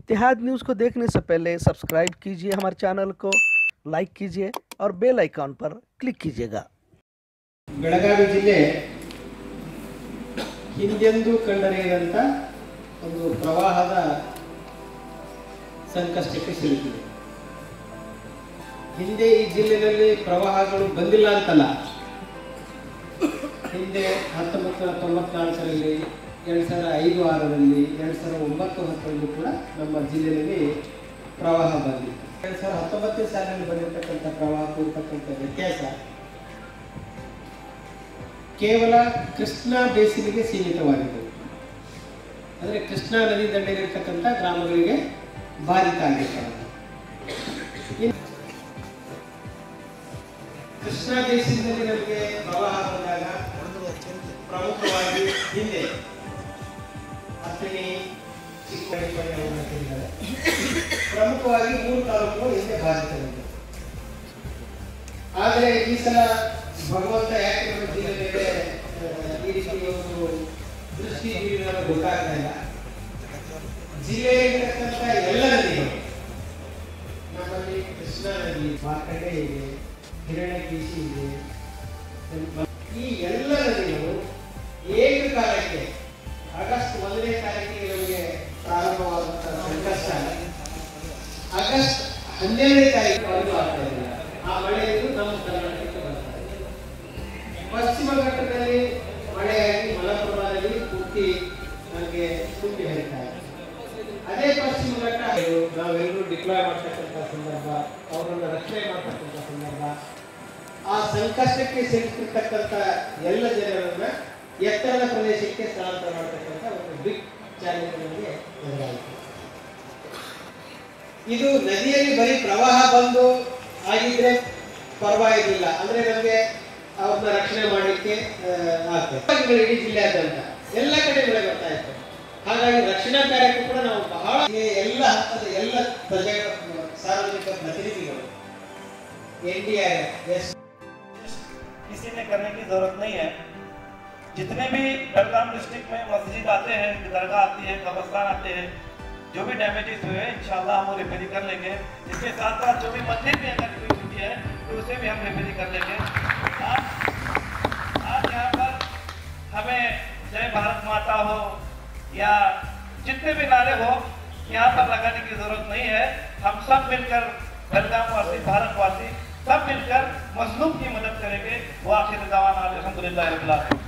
इतिहाद news को देखने से पहले सब्सक्राइब कीजिए हमारे चैनल को लाइक कीजिए और बेल आइकॉन पर क्लिक कीजिएगा ಬೆಳಗಾವಿ ಜಿಲ್ಲೆ ಹಿಂದೆಂದೂ ಕಂಡರಿಯದಂಥ ಒಂದು ಪ್ರವಾಹದ ಸಂಕಷ್ಟಕ್ಕೆ ಸಿಲುಕಿದೆ ಹಿಂದೆ ಈ ಜಿಲ್ಲೆಯಲ್ಲಿ ಪ್ರವಾಹಗಳು ಬಂದಿಲ್ಲ ಅಂತಲ್ಲ ಹಿಂದೆ ಹತ್ತೊಂಬತ್ತು ನೂರ ತೊಂಬತ್ನಾಲ್ಕರಲ್ಲಿ ಎರಡು ಸಾವಿರ ಐದು ಆರರಲ್ಲಿ ಎರಡು ಸಾವಿರ ಒಂಬತ್ತು ಹತ್ತರಲ್ಲಿ ಕೂಡ ನಮ್ಮ ಜಿಲ್ಲೆಯಲ್ಲಿ ಪ್ರವಾಹ ಬಂದಿತ್ತು ಎರಡು ಸಾವಿರ ಹತ್ತೊಂಬತ್ತನೇ ಸಾಲಿನಲ್ಲಿ ಬಂದಿರತಕ್ಕಂಥ ಪ್ರವಾಹಕ್ಕೂ ಇರ್ತಕ್ಕಂಥ ವ್ಯತ್ಯಾಸ ಕೇವಲ ಕೃಷ್ಣಾ ಬೇಸಿಗೆಗೆ ಸೀಮಿತವಾಗಿದ್ದವು ಅಂದರೆ ಕೃಷ್ಣಾ ನದಿ ದಂಡೆಯಲ್ಲಿರ್ತಕ್ಕಂಥ ಗ್ರಾಮಗಳಿಗೆ ಬಾಧಿತ ಆಗಿರ್ತಾರೆ ಇನ್ನು ಕೃಷ್ಣಾ ಬೇಸಿಗೆಯಲ್ಲಿ ನಮಗೆ ಪ್ರವಾಹ ಬಂದಾಗ ಪ್ರಮುಖವಾಗಿ ಹಿಂದೆ ಅಥಣಿ ಚಿಕ್ಕಬಳ್ಳಾಪುರ ಅವನ್ನು ಹೇಳಿದ್ದಾರೆ. ಪ್ರಮುಖವಾಗಿ ಮೂರು ತಾಲೂಕುಗಳು ಹಿಂದೆ ಬಾಧಿತವಾಗಿವೆ ಆದರೆ ಈ ಸಲ ಭಗವಂತ ಯಾಕೆ ನಮ್ಮ ಜಿಲ್ಲೆ ಮೇಲೆ ಆ, ಈ ರೀತಿ ಒಂದು ದೃಷ್ಟಿ ಬೀರಿದ ಗೊತ್ತಾಗ್ತಾ ಇಲ್ಲ ಜಿಲ್ಲೆಯಲ್ಲಿರ್ತಕ್ಕಂಥ ಎಲ್ಲ ನದಿಗಳು ನಮ್ಮಲ್ಲಿ ಕೃಷ್ಣಾ ನದಿ ಮಾರ್ಕಂಡೆ ಇದೆ ಹಿರಣ್ಯಕೇಶಿ ಇದೆ ಈ ಎಲ್ಲ ನದಿಗಳು ಏಕಕಾಲಕ್ಕೆ ಆಗಸ್ಟ್ ಒಂದನೇ ತಾರೀಕಿಗೆ ನಮಗೆ ಪ್ರಾರಂಭವಾದಂತಹ ಸಂಕಷ್ಟ ಆಗಸ್ಟ್ ಹನ್ನೆರಡನೇ ತಾರೀಕು ಆಗ್ತಾ ಇಲ್ಲ ಆ ಮಳೆಯನ್ನು ನಮ್ಮ ಕರ್ನಾಟಕಕ್ಕೆ ಬರ್ತಾ ಇದೆ ಪಶ್ಚಿಮ ಘಟ್ಟದಲ್ಲಿ ಮಳೆಯಾಗಿ ಮಲಪ್ರಭಾದಲ್ಲಿ ಪೂರ್ತಿ ನಮಗೆ ತುಂಬಿ ಹರಿತಾ ಇದೆ ಅದೇ ಪಶ್ಚಿಮ ಘಟ್ಟ ನಾವೆಲ್ಲರೂ ಡಿಪ್ಲಾಯ್ ಮಾಡ್ತಕ್ಕಂಥ ಸಂದರ್ಭ ಅವರನ್ನು ರಕ್ಷಣೆ ಮಾಡ್ತಕ್ಕಂಥ ಸಂದರ್ಭ ಆ ಸಂಕಷ್ಟಕ್ಕೆ ಸಿಲುಕಿರ್ತಕ್ಕಂಥ ಎಲ್ಲ ಜನರನ್ನ ಎತ್ತರದ ಪ್ರದೇಶಕ್ಕೆ ಸ್ಥಳಾಂತರ ಮಾಡ್ತಕ್ಕಂಥ ಒಂದು ಬಿಗ್ ಚಾಲೆಂಜ್ ನಮಗೆ ಎದುರಾಯಿತು ಇದು ನದಿಯಲ್ಲಿ ಬರೀ ಪ್ರವಾಹ ಬಂದು ಆಗಿದ್ರೆ ಪರವಾಗಿರಲಿಲ್ಲ ಅಂದ್ರೆ ನಮಗೆ ಅವ್ರನ್ನ ರಕ್ಷಣೆ ಮಾಡಲಿಕ್ಕೆ ಆಗ್ತದೆ ಇಡೀ ಜಿಲ್ಲೆಯಾದ್ಯಂತ ಎಲ್ಲ ಕಡೆ ಬೆಳೆ ಬರ್ತಾ ಇತ್ತು ಹಾಗಾಗಿ ರಕ್ಷಣಾ ಕಾರ್ಯಕ್ಕೂ ಕೂಡ ನಾವು ಬಹಳ ಈ ಎಲ್ಲ ಹಂತದ ಎಲ್ಲ ಪ್ರಜೆ ಸಾರ್ವಜನಿಕ ಪ್ರತಿನಿಧಿಗಳು ಎನ್ ಡಿ ಆರ್ ಎಸ್ किसी ने करने की जरूरत नहीं है जितने भी बेलगाम डिस्ट्रिक्ट में मस्जिद आते हैं दरगाह आती है कब्रस्तान आते हैं जो भी डैमेजेस हुए हैं इंशाल्लाह हम वो रिपेयरिंग कर लेंगे इसके साथ साथ जो भी मंदिर में अगर कोई छुट्टी है तो उसे भी हम रिपेयरिंग कर लेंगे आज आज यहाँ पर हमें जय भारत माता हो या जितने भी नारे हो यहाँ पर लगाने की जरूरत नहीं है हम सब मिलकर बेलगाम वासी भारतवासी सब मिलकर मजलूम की मदद करेंगे वो आखिर दवाना अलहमदुलिल्लाह रब्बिल आलमीन